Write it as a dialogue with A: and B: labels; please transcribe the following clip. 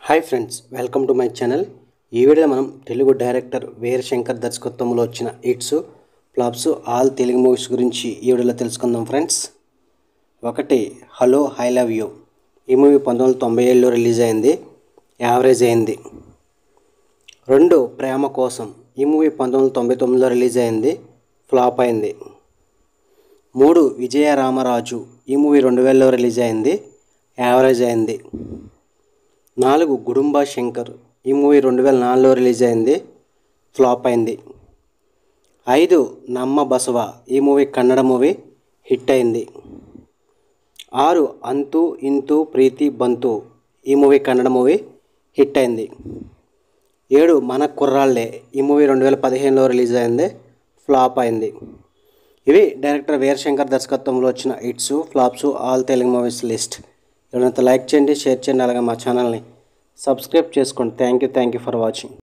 A: hi friends welcome to my channel ఈ వీడియోలో మనం తెలుగు డైరెక్టర్ వీర శంకర్ దర్శకత్వంలో వచ్చిన hits flops all Telugu movies గురించి ఈ వీడియోలో తెలుసుకుందాం ఫ్రెండ్స్ ఒకటి హలో ఐ లవ్ యూ ఈ మూవీ పంతొమ్మిది వందల తొంభై ఏడులో రిలీజ్ అయింది యావరేజ్ అయింది రెండు ప్రేమ కోసం ఈ మూవీ పంతొమ్మిది వందల తొంభై తొమ్మిదిలో రిలీజ్ అయింది ఫ్లాప్ అయింది మూడు విజయ రామరాజు ఈ మూవీ రెండు వేలలో రిలీజ్ అయింది యావరేజ్ అయింది నాలుగు గుడుంబా శంకర్ ఈ మూవీ రెండు వేల నాలుగులో రిలీజ్ అయింది ఫ్లాప్ అయింది ఐదు నమ్మ బసవ ఈ మూవీ కన్నడ మూవీ హిట్ అయింది ఆరు అంతు ఇంతు ప్రీతి బంతు ఈ మూవీ కన్నడ మూవీ హిట్ అయింది ఏడు మన కుర్రాళ్ళే ఈ మూవీ రెండు వేల పదిహేనులో రిలీజ్ అయింది ఫ్లాప్ అయింది ఇవి డైరెక్టర్ వీరశంకర్ దర్శకత్వంలో వచ్చిన hits flops all Telugu movies list ఎవరైనా లైక్ చేయండి షేర్ చేయండి అలాగే మా ఛానల్ని సబ్స్క్రైబ్ చేసుకోండి thank you thank you for watching